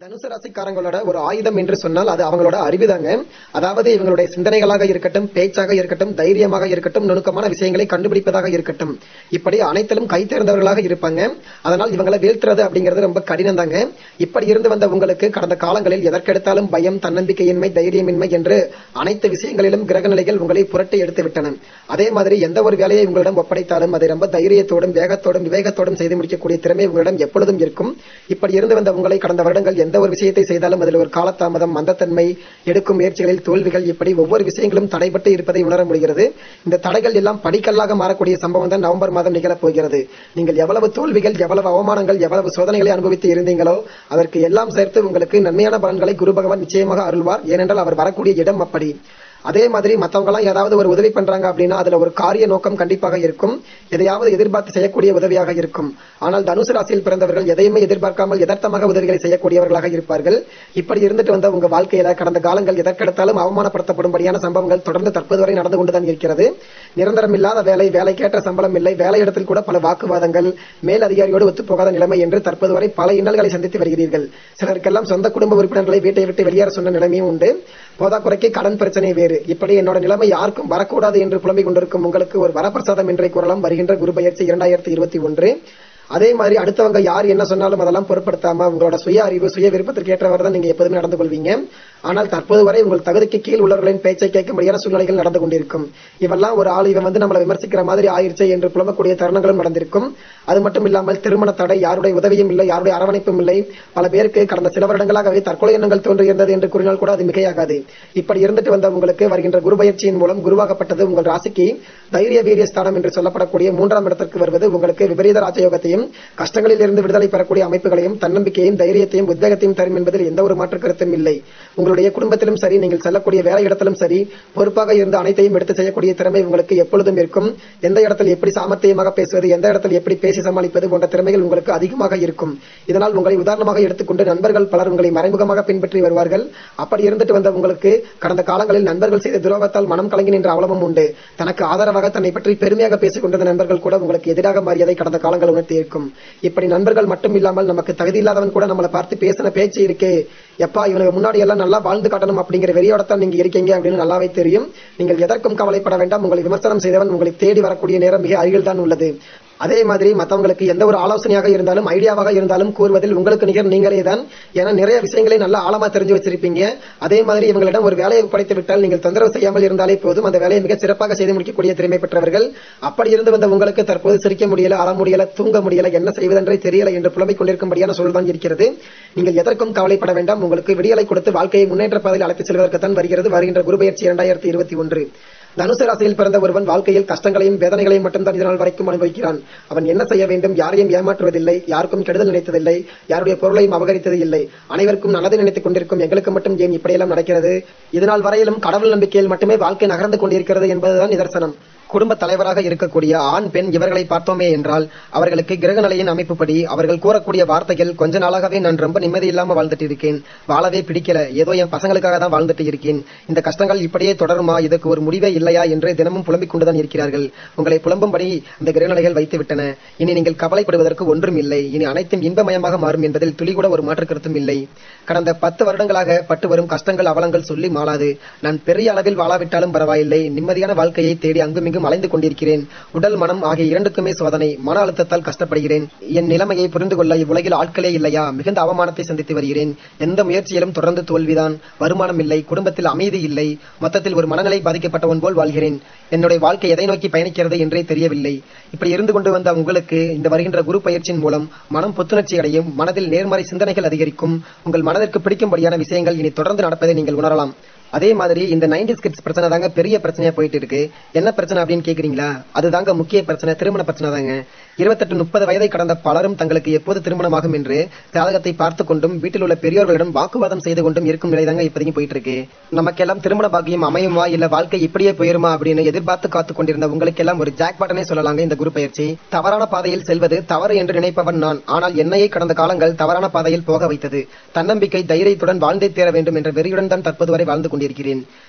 தனுசு ராசிக்காரங்களோட ஒரு ஆயுதம் என்று சொன்னால் அது அவங்களோட அறிவுதாங்க அதாவது இவங்களுடைய சிந்தனைகளாக இருக்கட்டும் பேச்சாக இருக்கட்டும் தைரியமாக இருக்கட்டும் நுணுக்கமான விஷயங்களை கண்டுபிடிப்பதாக இருக்கட்டும் இப்படி அனைத்திலும் கை தேர்ந்தவர்களாக இருப்பாங்க அதனால் இவங்களை வீழ்த்துறது அப்படிங்கிறது ரொம்ப கடினம் தாங்க இப்படி இருந்து வந்த உங்களுக்கு கடந்த காலங்களில் எதற்கெடுத்தாலும் பயம் தன்னம்பிக்கையின்மை தைரியமின்மை என்று அனைத்து விஷயங்களிலும் கிரகநிலைகள் உங்களை புரட்டி எடுத்து விட்டன அதே மாதிரி எந்த ஒரு வேலையை உங்களிடம் ஒப்படைத்தாலும் அதை ரொம்ப தைரியத்தோடும் வேகத்தோடும் விவேகத்தோடும் செய்து முடிக்கக்கூடிய திறமை உங்களிடம் எப்பொழுதும் இருக்கும் இப்படி இருந்து வந்த உங்களை கடந்த வருடங்கள் எந்த ஒரு விஷயத்தை செய்தாலும் அதில் ஒரு காலதாமதம் மந்தத்தன்மை எடுக்கும் முயற்சிகளில் தோல்விகள் இப்படி ஒவ்வொரு விஷயங்களும் தடைபட்டு இருப்பதை உணர முடிகிறது இந்த தடைகள் எல்லாம் படிக்கல்லாக மாறக்கூடிய சம்பவம் தான் நவம்பர் மாதம் நிகழப் போகிறது நீங்கள் எவ்வளவு தோல்விகள் எவ்வளவு அவமானங்கள் எவ்வளவு சோதனைகளை அனுபவித்து இருந்தீங்களோ அதற்கு எல்லாம் சேர்த்து உங்களுக்கு நன்மையான பலன்களை குரு பகவான் நிச்சயமாக அருள்வார் ஏனென்றால் அவர் வரக்கூடிய இடம் அப்படி அதே மாதிரி மத்தவங்க எல்லாம் ஏதாவது ஒரு உதவி பண்றாங்க அப்படின்னா அதுல ஒரு காரிய நோக்கம் கண்டிப்பாக இருக்கும் எதையாவது எதிர்பார்த்து செய்யக்கூடிய உதவியாக இருக்கும் ஆனால் தனுசு ராசியில் பிறந்தவர்கள் எதையுமே எதிர்பார்க்காமல் யதார்த்தமாக உதவிகளை செய்யக்கூடியவர்களாக இருப்பார்கள் இப்படி இருந்துட்டு வந்த உங்க வாழ்க்கையில கடந்த காலங்கள் எதற்கெடுத்தாலும் அவமானப்படுத்தப்படும்படியான சம்பவங்கள் தொடர்ந்து தற்போது வரை நடந்து கொண்டுதான் இருக்கிறது நிரந்தரம் இல்லாத வேலை வேலைக்கேற்ற சம்பளம் இல்லை வேலையிடத்தில் கூட பல வாக்குவாதங்கள் மேல் அதிகாரியோடு ஒத்துப்போகாத நிலைமை என்று தற்போது வரை பல இன்னல்களை சந்தித்து வருகிறீர்கள் சிலருக்கெல்லாம் சொந்த குடும்ப உறுப்பினர்களை வீட்டை விட்டு வெளியேற சொன்ன நிலைமையும் உண்டு போதாக்குறைக்கு கடன் பிரச்சனை வேறு இப்படி என்னோட நிலைமை யாருக்கும் வரக்கூடாது என்று புலம்பிக் கொண்டிருக்கும் உங்களுக்கு ஒரு வரப்பிரசாதம் என்றே கூறலாம் வருகின்ற குரு பயிற்சி இரண்டாயிரத்தி இருபத்தி ஒன்று அதே மாதிரி அடுத்தவங்க யார் என்ன சொன்னாலும் அதெல்லாம் பொருட்படுத்தாம உங்களோட சுய அறிவு சுய விருப்பத்திற்கு ஏற்றவாறு தான் நீங்க எப்போதுமே நடந்து கொள்வீங்க ஆனால் தற்போது வரை உங்கள் தகுதிக்கு கீழ் உள்ளவர்களின் பேச்சை கேட்க முடியாத சூழ்நிலைகள் நடந்து கொண்டிருக்கும் இவெல்லாம் ஒரு ஆள் இவன் வந்து நம்மளை விமர்சிக்கிற மாதிரி ஆயிடுச்சே என்று புலம்பக்கூடிய தருணங்களும் நடந்திருக்கும் அது மட்டும் இல்லாமல் திருமண தடை யாருடைய உதவியும் இல்லை யாருடைய அரவணைப்பும் இல்லை பல பேருக்கு கடந்த சில வருடங்களாகவே தற்கொலை எண்ணங்கள் தோன்றியிருந்தது என்று கூறினால் கூட அது மிகையாகாது இப்படி இருந்துட்டு வந்த உங்களுக்கு வருகின்ற குரு பயிற்சியின் மூலம் குருவாகப்பட்டது உங்கள் ராசிக்கு தைரிய வீரிய ஸ்தானம் என்று சொல்லப்படக்கூடிய மூன்றாம் இடத்திற்கு வருவது உங்களுக்கு விபரீத ராஜயோகத்தையும் கஷ்டங்களில் இருந்து விடுதலை பெறக்கூடிய அமைப்புகளையும் தன்னம்பிக்கையும் தைரியத்தையும் உத்வேகத்தையும் தரும் என்பதில் எந்த ஒரு மாற்று கருத்தும் இல்லை உங்களுடைய குடும்பத்திலும் சரி நீங்கள் செல்லக்கூடிய வேலை இடத்திலும் சரி பொறுப்பாக இருந்து அனைத்தையும் எடுத்து செய்யக்கூடிய திறமை உங்களுக்கு எப்பொழுதும் இருக்கும் எந்த இடத்தில் எப்படி சாமர்த்தியமாக பேசுவது எந்த இடத்தில் எப்படி பேசி சமாளிப்பது போன்ற திறமைகள் உங்களுக்கு அதிகமாக இருக்கும் இதனால் உங்களை உதாரணமாக எடுத்துக்கொண்டு நண்பர்கள் பலர் உங்களை மறைமுகமாக பின்பற்றி வருவார்கள் அப்படி இருந்துட்டு வந்த உங்களுக்கு கடந்த காலங்களில் நண்பர்கள் செய்த துரோகத்தால் மனம் கலங்கி நின்ற அவலமும் உண்டு தனக்கு ஆதரவாக தன்னை பற்றி பெருமையாக பேசிக் கொண்டிருந்த நண்பர்கள் கூட உங்களுக்கு எதிராக மாறியதை கடந்த காலங்கள் உணர்த்தி இருக்கும் இப்படி நண்பர்கள் மட்டும் இல்லாமல் நமக்கு தகுதி இல்லாதவன் கூட நம்மளை பார்த்து பேசின பேச்சு இருக்கே எப்பா இவனுக்கு முன்னாடி எல்லாம் நல்லா வாழ்ந்து காட்டணும் அப்படிங்கிற வெறியோடத்தான் நீங்க இருக்கீங்க அப்படின்னு நல்லாவே தெரியும் நீங்கள் எதற்கும் கவலைப்பட வேண்டாம் உங்களை விமர்சனம் செய்தவன் உங்களை தேடி வரக்கூடிய நேரம் மிக அருகில் தான் உள்ளது அதே மாதிரி மற்றவங்களுக்கு எந்த ஒரு ஆலோசனையாக இருந்தாலும் ஐடியாவாக இருந்தாலும் கூறுவதில் உங்களுக்கு நிகர் நீங்களே தான் ஏன்னா நிறைய விஷயங்களை நல்லா ஆழமா தெரிஞ்சு வச்சிருப்பீங்க அதே மாதிரி இவங்களிடம் ஒரு வேலையை படைத்து விட்டால் நீங்கள் தொந்தரவு செய்யாமல் இருந்தாலே போதும் அந்த வேலையை மிக சிறப்பாக செய்து முடிக்கக்கூடிய திறமை பெற்றவர்கள் அப்படி இருந்து வந்த உங்களுக்கு தற்போது சிரிக்க முடியல அற முடியல தூங்க முடியல என்ன செய்வதென்றே தெரியல என்று புலம்பிக் கொண்டிருக்கும்படியான சூழல் தான் இருக்கிறது நீங்கள் எதற்கும் கவலைப்பட வேண்டாம் உங்களுக்கு விடியலை கொடுத்து வாழ்க்கையை முன்னேற்ற பாதையில் அழைத்து செல்வதற்குத்தான் வருகிறது வருகின்ற குரு பயிற்சி இரண்டாயிரத்தி இருபத்தி ஒன்று தனுசு ராசியில் பிறந்த ஒருவன் வாழ்க்கையில் கஷ்டங்களையும் வேதனைகளையும் மட்டும்தான் இதனால் வரைக்கும் அனுபவிக்கிறான் அவன் என்ன செய்ய வேண்டும் யாரையும் ஏமாற்றுவதில்லை யாருக்கும் கெடுதல் நினைத்ததில்லை யாருடைய பொருளையும் அபகரித்தது இல்லை அனைவருக்கும் நல்லதை நினைத்துக் கொண்டிருக்கும் எங்களுக்கு மட்டும் ஏன் இப்படியெல்லாம் நடக்கிறது இதனால் வரையிலும் கடவுள் நம்பிக்கையில் மட்டுமே வாழ்க்கை நகர்ந்து கொண்டிருக்கிறது என்பதுதான் நிதர்சனம் குடும்ப தலைவராக இருக்கக்கூடிய ஆண் பெண் இவர்களை பார்த்தோமே என்றால் அவர்களுக்கு கிரகநிலையின் அமைப்புப்படி அவர்கள் கூறக்கூடிய வார்த்தைகள் கொஞ்ச நாளாகவே நான் ரொம்ப நிம்மதி இல்லாம வாழ்ந்துட்டு இருக்கேன் வாழவே பிடிக்கல ஏதோ என் பசங்களுக்காக தான் வாழ்ந்துட்டு இருக்கேன் இந்த கஷ்டங்கள் இப்படியே தொடருமா இதுக்கு ஒரு முடிவே இல்லையா என்று தினமும் புலம்பிக் கொண்டுதான் இருக்கிறார்கள் உங்களை புலம்பும்படி இந்த கிரகநிலைகள் வைத்து விட்டன இனி நீங்கள் கவலைப்படுவதற்கு ஒன்றும் இல்லை இனி அனைத்தும் இன்பமயமாக மாறும் என்பதில் துளி கூட ஒரு மாற்று கருத்தும் இல்லை கடந்த பத்து வருடங்களாக பட்டு வரும் கஷ்டங்கள் அவலங்கள் சொல்லி மாளாது நான் பெரிய அளவில் வாழாவிட்டாலும் பரவாயில்லை நிம்மதியான வாழ்க்கையை தேடி அங்குமிங்கும் அலைந்து கொண்டிருக்கிறேன் உடல் மனம் ஆகிய இரண்டுக்குமே சோதனை மன அழுத்தத்தால் கஷ்டப்படுகிறேன் என் நிலைமையை புரிந்து கொள்ள இவ்வுலகில் ஆட்களே இல்லையா மிகுந்த அவமானத்தை சந்தித்து வருகிறேன் எந்த முயற்சியிலும் தொடர்ந்து தோல்விதான் வருமானம் இல்லை குடும்பத்தில் அமைதி இல்லை மொத்தத்தில் ஒரு மனநிலை பாதிக்கப்பட்டவன் போல் வாழ்கிறேன் என்னுடைய வாழ்க்கை எதை நோக்கி பயணிக்கிறது என்றே தெரியவில்லை இப்படி இருந்து கொண்டு வந்த உங்களுக்கு இந்த வருகின்ற குரு பயிற்சியின் மூலம் மனம் புத்துணர்ச்சி அடையும் மனதில் நேர்மறை சிந்தனைகள் அதிகரிக்கும் உங்கள் மனதிற்கு பிடிக்கும்படியான விஷயங்கள் இனி தொடர்ந்து நடப்பதை நீங்கள் உணரலாம் அதே மாதிரி இந்த நைன்டி கிட்ஸ் பிரச்சனை தாங்க பெரிய பிரச்சனையா போயிட்டு இருக்கு என்ன பிரச்சனை அப்படின்னு கேக்குறீங்களா அதுதாங்க முக்கிய பிரச்சனை திருமண பிரச்சனை தாங்க இருபத்தெட்டு முப்பது வயதை கடந்த பலரும் தங்களுக்கு எப்போது திருமணமாகும் என்று ஜாதகத்தை பார்த்து கொண்டும் வீட்டில் உள்ள பெரியோர்களிடம் வாக்குவாதம் செய்து கொண்டும் இருக்கும் நிலை தாங்க இப்போதைக்கு போயிட்டு இருக்கு நமக்கெல்லாம் திருமண பாக்கியம் அமையுமா இல்ல வாழ்க்கை இப்படியே போயிருமா அப்படின்னு எதிர்பார்த்து காத்து கொண்டிருந்த உங்களுக்கெல்லாம் ஒரு ஜாக் பட்டனே சொல்லலாங்க இந்த குரு பயிற்சி தவறான பாதையில் செல்வது தவறு என்று நினைப்பவன் நான் ஆனால் என்னையே கடந்த காலங்கள் தவறான பாதையில் போக வைத்தது தன்னம்பிக்கை தைரியத்துடன் வாழ்ந்தே தேர வேண்டும் என்ற வெறியுடன் தான் தற்போது வரை வாழ்ந்து கொண்டிருக்கிறேன்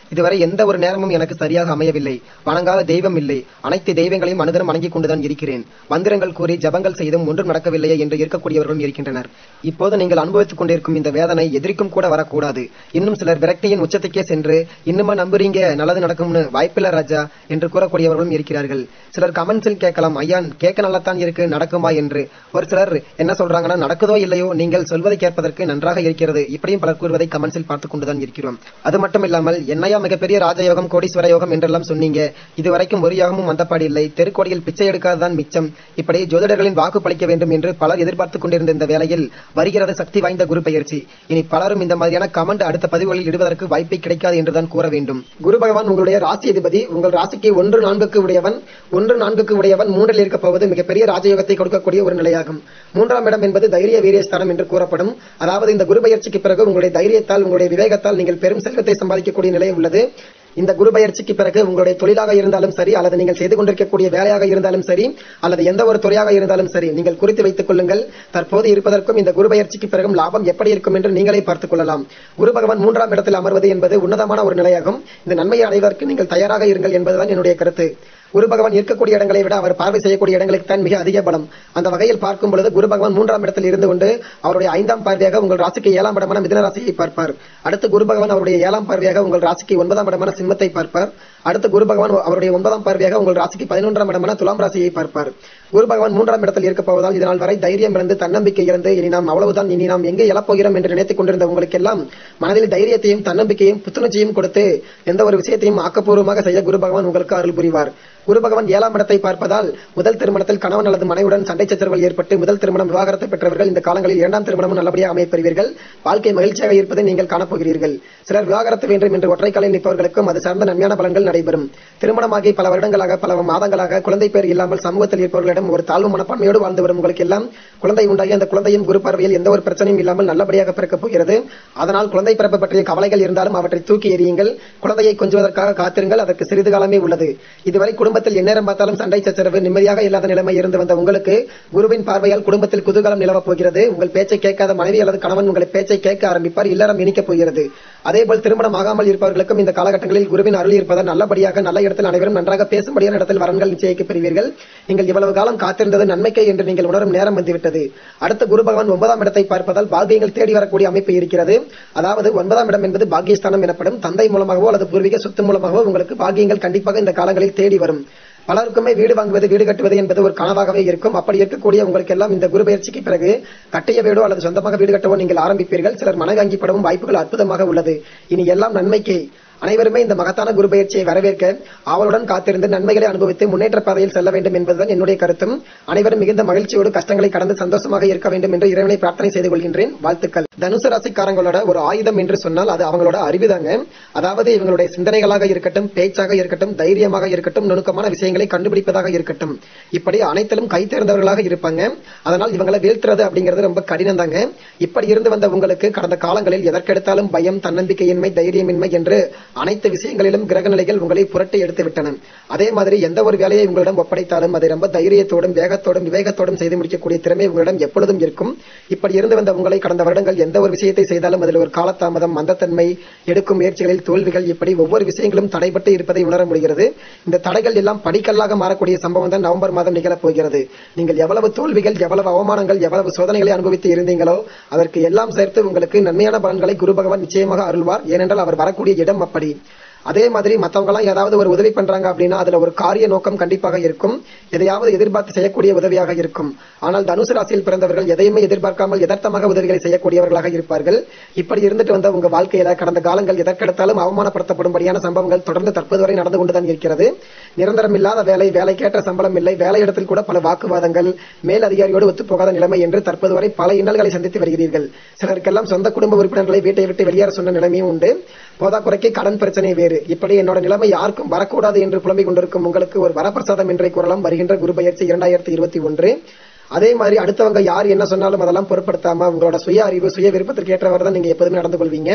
இதுவரை எந்த ஒரு நேரமும் எனக்கு சரியாக அமையவில்லை வணங்காத தெய்வம் இல்லை அனைத்து தெய்வங்களையும் அனுதினம் வணங்கிக் கொண்டுதான் இருக்கிறேன் மந்திரங்கள் கூறி ஜபங்கள் செய்தும் ஒன்றும் நடக்கவில்லையே என்று இருக்கக்கூடியவர்களும் இருக்கின்றனர் இப்போது நீங்கள் அனுபவித்துக் கொண்டிருக்கும் இந்த வேதனை எதிர்க்கும் கூட வரக்கூடாது இன்னும் சிலர் விரக்தியின் உச்சத்துக்கே சென்று இன்னுமா நம்புறீங்க நல்லது நடக்கும்னு வாய்ப்பில்ல ராஜா என்று கூறக்கூடியவர்களும் இருக்கிறார்கள் சிலர் கமெண்ட்ஸில் கேட்கலாம் ஐயா கேட்க நல்லாத்தான் இருக்கு நடக்குமா என்று ஒரு சிலர் என்ன சொல்றாங்கன்னா நடக்குதோ இல்லையோ நீங்கள் சொல்வதை கேட்பதற்கு நன்றாக இருக்கிறது இப்படியும் பலர் கூறுவதை கமெண்ட்ஸில் பார்த்துக் கொண்டுதான் இருக்கிறோம் அது மட்டும் இல்லாமல் என்னையா மிகப்பெரிய ராஜயோகம் கோடீஸ்வர யோகம் என்றெல்லாம் சொன்னீங்க இதுவரைக்கும் ஒரு யோகமும் வந்தபாடி இல்லை தெருக்கோடியில் பிச்சை எடுக்காததான் மிச்சம் இப்படி ஜோதிடர்களின் வாக்கு பளிக்க வேண்டும் என்று பலர் எதிர்பார்த்துக் கொண்டிருந்த இந்த வேளையில் வருகிறது சக்தி வாய்ந்த குரு பெயர்ச்சி இனி பலரும் இந்த மாதிரியான கமெண்ட் அடுத்த பதிவுகளில் இடுவதற்கு வாய்ப்பே கிடைக்காது என்றுதான் கூற வேண்டும் குரு பகவான் உங்களுடைய ராசி அதிபதி உங்கள் ராசிக்கு ஒன்று நான்குக்கு உடையவன் ஒன்று நான்குக்கு உடையவன் மூன்றில் இருக்க போவது மிகப்பெரிய ராஜயோகத்தை கொடுக்கக்கூடிய ஒரு நிலையாகும் மூன்றாம் இடம் என்பது தைரிய வீரிய ஸ்தானம் என்று கூறப்படும் அதாவது இந்த குரு பயிற்சிக்கு பிறகு உங்களுடைய தைரியத்தால் உங்களுடைய விவேகத்தால் நீங்கள் பெரும் செல்வத்தை சம்பாதிக்கக்கூடிய நிலை உள்ளது இந்த குரு பயிற்சிக்கு பிறகு உங்களுடைய தொழிலாக இருந்தாலும் சரி அல்லது நீங்கள் செய்து கொண்டிருக்கக்கூடிய வேலையாக இருந்தாலும் சரி அல்லது எந்த ஒரு துறையாக இருந்தாலும் சரி நீங்கள் குறித்து வைத்துக் கொள்ளுங்கள் தற்போது இருப்பதற்கும் இந்த குரு பயிற்சிக்கு பிறகும் லாபம் எப்படி இருக்கும் என்று நீங்களே பார்த்துக் கொள்ளலாம் குரு பகவான் மூன்றாம் இடத்தில் அமர்வது என்பது உன்னதமான ஒரு நிலையாகும் இந்த நன்மையை அடைவதற்கு நீங்கள் தயாராக இருங்கள் என்பதுதான் என்னுடைய கருத்து குரு பகவான் இருக்கக்கூடிய இடங்களை விட அவர் பார்வை செய்யக்கூடிய இடங்களுக்கு தான் மிக அதிக பலம் அந்த வகையில் பார்க்கும் பொழுது குரு பகவான் மூன்றாம் இடத்தில் இருந்து கொண்டு அவருடைய ஐந்தாம் பார்வையாக உங்கள் ராசிக்கு ஏழாம் இடமான மிதன ராசியை பார்ப்பார் அடுத்து குரு பகவான் அவருடைய ஏழாம் பார்வையாக உங்கள் ராசிக்கு ஒன்பதாம் இடமான சிம்மத்தை பார்ப்பார் அடுத்து குரு பகவான் அவருடைய ஒன்பதாம் பார்வையாக உங்கள் ராசிக்கு பதினொன்றாம் இடமான துலாம் ராசியை பார்ப்பார் குரு பகவான் மூன்றாம் இடத்தில் இருக்க போவதால் இதனால் வரை தைரியம் இழந்து தன்னம்பிக்கை இழந்து இனி நாம் அவ்வளவுதான் இனி நாம் எங்கே எழப்போகிறோம் என்று நினைத்துக் கொண்டிருந்த உங்களுக்கெல்லாம் மனதில் தைரியத்தையும் தன்னம்பிக்கையும் புத்துணர்ச்சியும் கொடுத்து எந்த ஒரு விஷயத்தையும் ஆக்கப்பூர்வமாக செய்ய குரு பகவான் உங்களுக்கு அருள் புரிவார் குரு பகவான் ஏழாம் இடத்தை பார்ப்பதால் முதல் திருமணத்தில் கணவன் அல்லது மனைவுடன் சண்டை சச்சரவுகள் ஏற்பட்டு முதல் திருமணம் விவாகரத்தை பெற்றவர்கள் இந்த காலங்களில் இரண்டாம் திருமணமும் நல்லபடியாக அமைப்பெறுவீர்கள் வாழ்க்கை மகிழ்ச்சியாக இருப்பதை நீங்கள் காணப்போகிறீர்கள் சிலர் விவாகரத்து வேண்டும் என்று ஒற்றைக்காலில் நிற்பவர்களுக்கும் அது சார்ந்த நன்மையான பலன்கள் நடைபெறும் திருமணமாகி பல வருடங்களாக பல மாதங்களாக குழந்தை பேர் இல்லாமல் சமூகத்தில் இருப்பவர்களிடம் ஒரு தாழ்வு மனப்பான்மையோடு வாழ்ந்து வரும் உங்களுக்கு எல்லாம் குழந்தை உண்டாகி அந்த குழந்தையும் குரு பார்வையில் எந்த ஒரு பிரச்சனையும் இல்லாமல் நல்லபடியாக பிறக்கப் போகிறது அதனால் குழந்தை பிறப்பு பற்றிய கவலைகள் இருந்தாலும் அவற்றை தூக்கி எறியுங்கள் குழந்தையை கொஞ்சுவதற்காக காத்திருங்கள் அதற்கு சிறிது காலமே உள்ளது இதுவரை குடும்பத்தில் எந்நேரம் பார்த்தாலும் சண்டை சச்சரவு நிம்மதியாக இல்லாத நிலைமை இருந்து வந்த உங்களுக்கு குருவின் பார்வையால் குடும்பத்தில் குதூகலம் நிலவப் போகிறது உங்கள் பேச்சை கேட்காத மனைவி அல்லது கணவன் உங்களை பேச்சை கேட்க ஆரம்பிப்பார் இல்லறம் இனிக்கப் போகிறது அதேபோல் திருமணம் ஆகாமல் இருப்பவர்களுக்கும் இந்த காலகட்டங்களில் குருவின் அருள் இருப்பதால் நல்லபடியாக நல்ல இடத்தில் அனைவரும் நன்றாக பேசும்படியான இடத்தில் வரன்கள் நிச்சயிக்கப் பெறுவீர்கள் நீங்கள் இவ்வளவு காலம் காத்திருந்தது நன்மைக்கே என்று நீங்கள் உணரும் நேரம் வந்துவிட்டது அடுத்த குரு பகவான் ஒன்பதாம் இடத்தை பார்ப்பதால் பாக்கியங்கள் தேடி வரக்கூடிய அமைப்பு இருக்கிறது அதாவது ஒன்பதாம் இடம் என்பது பாக்கியஸ்தானம் எனப்படும் தந்தை மூலமாகவோ அல்லது பூர்வீக சொத்து மூலமாகவோ உங்களுக்கு பாக்கியங்கள் கண்டிப்பாக இந்த காலங்களில் தேடி வரும் பலருக்குமே வீடு வாங்குவது வீடு கட்டுவது என்பது ஒரு கனவாகவே இருக்கும் அப்படி இருக்கக்கூடிய உங்களுக்கு எல்லாம் இந்த குரு பயிற்சிக்கு பிறகு கட்டிய வீடோ அல்லது சொந்தமாக வீடு கட்டவோ நீங்கள் ஆரம்பிப்பீர்கள் சிலர் மனவாங்கிப்படவும் வாய்ப்புகள் அற்புதமாக உள்ளது இனி எல்லாம் நன்மைக்கே அனைவருமே இந்த மகத்தான குரு பயிற்சியை வரவேற்க ஆவலுடன் காத்திருந்து நன்மைகளை அனுபவித்து முன்னேற்ற பாதையில் செல்ல வேண்டும் என்பதுதான் என்னுடைய கருத்தும் அனைவரும் மிகுந்த மகிழ்ச்சியோடு கஷ்டங்களை கடந்து சந்தோஷமாக இருக்க வேண்டும் என்று இறைவனை பிரார்த்தனை செய்து கொள்கின்றேன் வாழ்த்துக்கள் தனுசு ராசிக்காரங்களோட ஒரு ஆயுதம் என்று சொன்னால் அது அவங்களோட அறிவுதாங்க அதாவது இவங்களுடைய சிந்தனைகளாக இருக்கட்டும் பேச்சாக இருக்கட்டும் தைரியமாக இருக்கட்டும் நுணுக்கமான விஷயங்களை கண்டுபிடிப்பதாக இருக்கட்டும் இப்படி அனைத்திலும் கை தேர்ந்தவர்களாக இருப்பாங்க அதனால் இவங்களை வீழ்த்துறது அப்படிங்கிறது ரொம்ப கடினம் தாங்க இப்படி இருந்து வந்த உங்களுக்கு கடந்த காலங்களில் எதற்கெடுத்தாலும் பயம் தன்னம்பிக்கையின்மை தைரியமின்மை என்று அனைத்து விஷயங்களிலும் கிரக நிலைகள் உங்களை புரட்டி எடுத்து விட்டன அதே மாதிரி எந்த ஒரு வேலையை உங்களிடம் ஒப்படைத்தாலும் அதை ரொம்ப தைரியத்தோடும் வேகத்தோடும் விவேகத்தோடும் செய்து முடிக்கக்கூடிய திறமை உங்களிடம் எப்பொழுதும் இருக்கும் இப்படி இருந்து வந்த உங்களை கடந்த வருடங்கள் எந்த ஒரு விஷயத்தை செய்தாலும் அதில் ஒரு காலதாமதம் மந்தத்தன்மை எடுக்கும் முயற்சிகளில் தோல்விகள் இப்படி ஒவ்வொரு விஷயங்களும் தடைபட்டு இருப்பதை உணர முடிகிறது இந்த தடைகள் எல்லாம் படிக்கல்லாக மாறக்கூடிய சம்பவம் தான் நவம்பர் மாதம் நிகழப் போகிறது நீங்கள் எவ்வளவு தோல்விகள் எவ்வளவு அவமானங்கள் எவ்வளவு சோதனைகளை அனுபவித்து இருந்தீங்களோ அதற்கு எல்லாம் சேர்த்து உங்களுக்கு நன்மையான பலன்களை குரு பகவான் நிச்சயமாக அருள்வார் ஏனென்றால் அவர் வரக்கூடிய இடம் அப்படி அதே மாதிரி மத்தவங்க எல்லாம் ஏதாவது ஒரு உதவி பண்றாங்க அப்படின்னா அதுல ஒரு காரிய நோக்கம் கண்டிப்பாக இருக்கும் எதையாவது எதிர்பார்த்து செய்யக்கூடிய உதவியாக இருக்கும் ஆனால் தனுசு ராசியில் பிறந்தவர்கள் எதையுமே எதிர்பார்க்காமல் யதார்த்தமாக உதவிகளை செய்யக்கூடியவர்களாக இருப்பார்கள் இப்படி இருந்துட்டு வந்த உங்க வாழ்க்கையில கடந்த காலங்கள் எதற்கெடுத்தாலும் அவமானப்படுத்தப்படும்படியான சம்பவங்கள் தொடர்ந்து தற்போது வரை நடந்து கொண்டுதான் இருக்கிறது நிரந்தரம் இல்லாத வேலை வேலைக்கேற்ற சம்பளம் இல்லை வேலையிடத்தில் கூட பல வாக்குவாதங்கள் மேல் அதிகாரியோடு ஒத்துப்போகாத நிலைமை என்று தற்போது வரை பல இன்னல்களை சந்தித்து வருகிறீர்கள் சிலருக்கெல்லாம் சொந்த குடும்ப உறுப்பினர்களை வீட்டை விட்டு வெளியேற சொன்ன நிலைமையும் உண்டு போதாக்குறைக்கு கடன் பிரச்சனை வேறு இப்படி என்னோட நிலைமை யாருக்கும் வரக்கூடாது என்று புலம்பிக் கொண்டிருக்கும் உங்களுக்கு ஒரு வரப்பிரசாதம் என்றே கூறலாம் வருகின்ற குரு பயிற்சி இரண்டாயிரத்தி இருபத்தி ஒன்று அதே மாதிரி அடுத்தவங்க யார் என்ன சொன்னாலும் அதெல்லாம் பொருட்படுத்தாம உங்களோட சுய அறிவு சுய விருப்பத்திற்கு ஏற்றவர் தான் நீங்க எப்போதுமே நடந்து கொள்வீங்க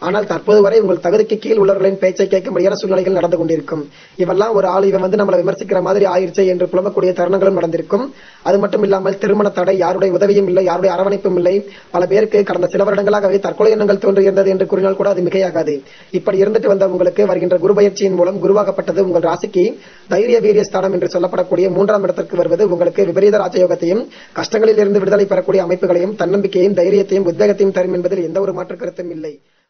ஆனால் தற்போது வரை உங்கள் தகுதிக்கு கீழ் உள்ளவர்களின் பேச்சை கேட்க முடியாத சூழ்நிலைகள் நடந்து கொண்டிருக்கும் இவெல்லாம் ஒரு ஆள் இவன் வந்து நம்மளை விமர்சிக்கிற மாதிரி ஆயிடுச்சே என்று புலம்பக்கூடிய தருணங்களும் நடந்திருக்கும் அது மட்டும் இல்லாமல் திருமண தடை யாருடைய உதவியும் இல்லை யாருடைய அரவணைப்பும் இல்லை பல பேருக்கு கடந்த சில வருடங்களாகவே தற்கொலை எண்ணங்கள் தோன்றியிருந்தது என்று கூறினால் கூட அது மிகையாகாது இப்படி இருந்துட்டு வந்த உங்களுக்கு வருகின்ற குரு பயிற்சியின் மூலம் குருவாகப்பட்டது உங்கள் ராசிக்கு தைரிய வீரிய ஸ்தானம் என்று சொல்லப்படக்கூடிய மூன்றாம் இடத்திற்கு வருவது உங்களுக்கு விபரீத ராஜயோகத்தையும் கஷ்டங்களில் இருந்து விடுதலை பெறக்கூடிய அமைப்புகளையும் தன்னம்பிக்கையும் தைரியத்தையும் உத்வேகத்தையும் தரும் என்பதில் எந்த ஒரு மாற்று கருத்தும் இல்லை